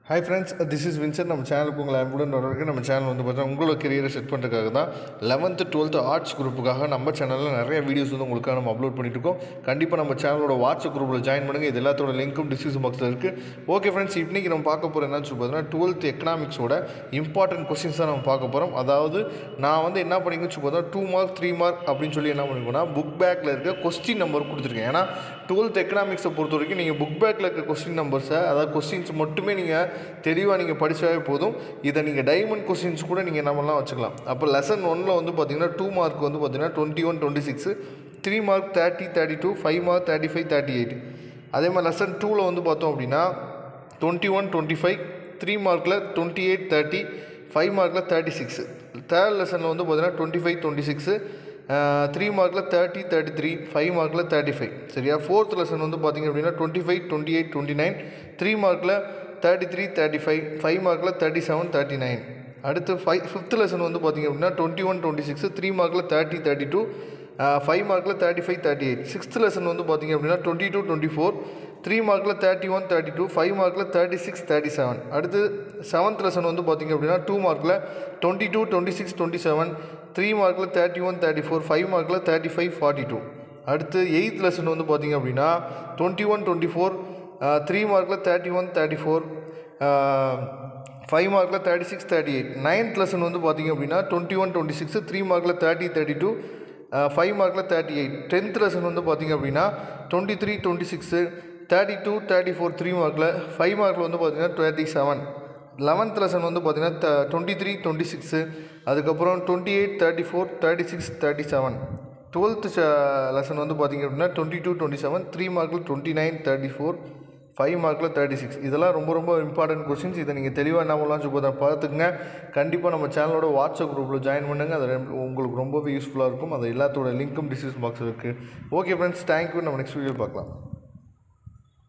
hi friends this is Vincent நம்ம சேனலுக்கு உங்களை அன்புடன் வரவேற்க நம்ம சேனல் வந்து பார்த்தீங்கன்னா உங்களோட கெரியரை செட் பண்ணுறதுக்காக தான் லெவன்த்து டுவெல்த்து ஆர்ட்ஸ் குரூப்புக்காக நம்ம சேனலில் நிறைய வீடியோஸ் வந்து உங்களுக்காக நம்ம அப்லோட் பண்ணிட்டு இருக்கோம் கண்டிப்பாக நம்ம சேனலோட வாட்ஸ்அப் குரூப்பில் ஜாயின் பண்ணுங்கள் இது எல்லாத்தோட லிங்க்கும் டிஸ்கிரிப்ஷன் பாக்ஸில் இருக்குது ஓகே ஃப்ரெண்ட்ஸ் இன்றைக்கி நம்ம பார்க்க போகிற என்னன்னு சொல்லி பார்த்தீங்கன்னா டுவெல்த் எக்கனாமிக்ஸோட இம்பார்ட்டன்ட் கொஸ்டின்ஸ் தான் நம்ம பார்க்க போகிறோம் அதாவது நான் வந்து என்ன பண்ணிக்கன்னு சொல்லி பார்த்தா டூ மார்க் த்ரீ மார்க் அப்படின்னு சொல்லி என்ன பண்ணிக்கோன்னா புக் பேக்கில் இருக்க கொஸ்டின் நம்பர் கொடுத்துருக்கேன் ஏன்னா டுவெல்த் எக்கனாமிக்ஸை பொறுத்த வரைக்கும் நீங்கள் புக் பேக்கில் இருக்க கொஸ்டின் நம்பர்ஸை அதாவது கொஸ்டின்ஸ் மட்டுமே நீங்கள் தெளிவாக நீங்கள் படித்தாவே போதும் இதை நீங்கள் டைமண்ட் கொஸ்டின்ஸ் கூட நீங்கள் நம்மலாம் வச்சுக்கலாம் அப்போ லெசன் ஒன்னில் வந்து பார்த்தீங்கன்னா டூ மார்க் வந்து பார்த்தீங்கன்னா twenty one twenty six three mark thirty thirty two five mark thirty five thirty eight அதே மாதிரி லெசன் டூவில் வந்து பார்த்தோம் அப்படின்னா twenty one twenty five three மார்க்கில் டுவெண்ட்டி எயிட் தேர்ட்டி ஃபைவ் மார்க்கில் தேர்ட்டி சிக்ஸ் தேர்ட் லெசனில் வந்து பார்த்தீங்கன்னா twenty five twenty six three மார்க்கில் தேர்ட்டி தேர்ட்டி த்ரீ ஃபைவ் மார்க்கில் தேர்ட்டி ஃபைவ் சரியா ஃபோர்த் லெசன் வந்து பார்த்திங்க அப்படின்னா twenty five twenty eight twenty nine three மார்க்கில் thirty three thirty five five மார்க்கில் தேர்ட்டி செவன் தேர்ட்டி நைன் அடுத்து ஃபைவ் ஃபிஃப்த் லெசன் வந்து பார்த்திங்க அப்படின்னா twenty one twenty six three மார்க்கில் தேர்ட்டி தேர்ட்டி டூ ஃபைவ் மார்க்கில் thirty five thirty eight sixth lesson வந்து பார்த்திங்க அப்படின்னா twenty two twenty four three மார்க்கில் thirty one thirty two five மார்க்கில் தேர்ட்டி சிக்ஸ் தேர்ட்டி செவன் அடுத்து செவன்த் லெசன் வந்து பார்த்திங்க அப்படின்னா டூ மார்க்கில் twenty two twenty six twenty seven three மார்க்கில் thirty one thirty four five மார்க்கில் தேர்ட்டி ஃபைவ் ஃபார்ட்டி டூ அடுத்து எயித் லெசன் வந்து பார்த்திங்க அப்படின்னா twenty one twenty four three மார்க்கில் thirty one thirty four five மார்க்கில் thirty six thirty eight ninth lesson வந்து பார்த்திங்க அப்படின்னா twenty one twenty six three மார்க்கில் தேர்ட்டி தேர்ட்டி டூ ஃபைவ் மார்க்கில் தேர்ட்டி எயிட் டென்த் லெசன் வந்து பார்த்திங்க அப்படின்னா twenty three twenty six thirty two thirty four three மார்க்கில் ஃபைவ் மார்க்கில் வந்து பார்த்திங்கன்னா தேர்ட்டி செவன் லெவன்த் லெசன் வந்து பார்த்திங்கன்னா டுவெண்ட்டி த்ரீ டுவெண்ட்டி சிக்ஸு அதுக்கப்புறம் twenty eight thirty four thirty six thirty seven twelfth lesson வந்து பார்த்திங்க அப்படின்னா twenty two twenty seven three மார்க்கில் twenty nine thirty four five மார்க்கில் தேர்ட்டி சிக்ஸ் இதெல்லாம் ரொம்ப ரொம்ப இம்பார்ட்டன்ட் கொஸ்டின்ஸ் இதை நீங்கள் தெளிவாக என்ன பண்ணலாம் சொல்லி பார்த்துக்குங்க கண்டிப்பாக நம்ம சேனலோட வாட்ஸ்அப் குரூப்பில் ஜாயின் பண்ணுங்கள் அது ரொம்ப- உங்களுக்கு ரொம்பவே யூஸ்ஃபுல்லாக இருக்கும் அது எல்லாத்தோட லிங்க்கும் டிஸ்கிரிப்ஷன் பாக்ஸில் இருக்குது ஓகே ஃப்ரெண்ட்ஸ் தேங்க்யூ நம்ம நெக்ஸ்ட் வீடியோ பார்க்கலாம்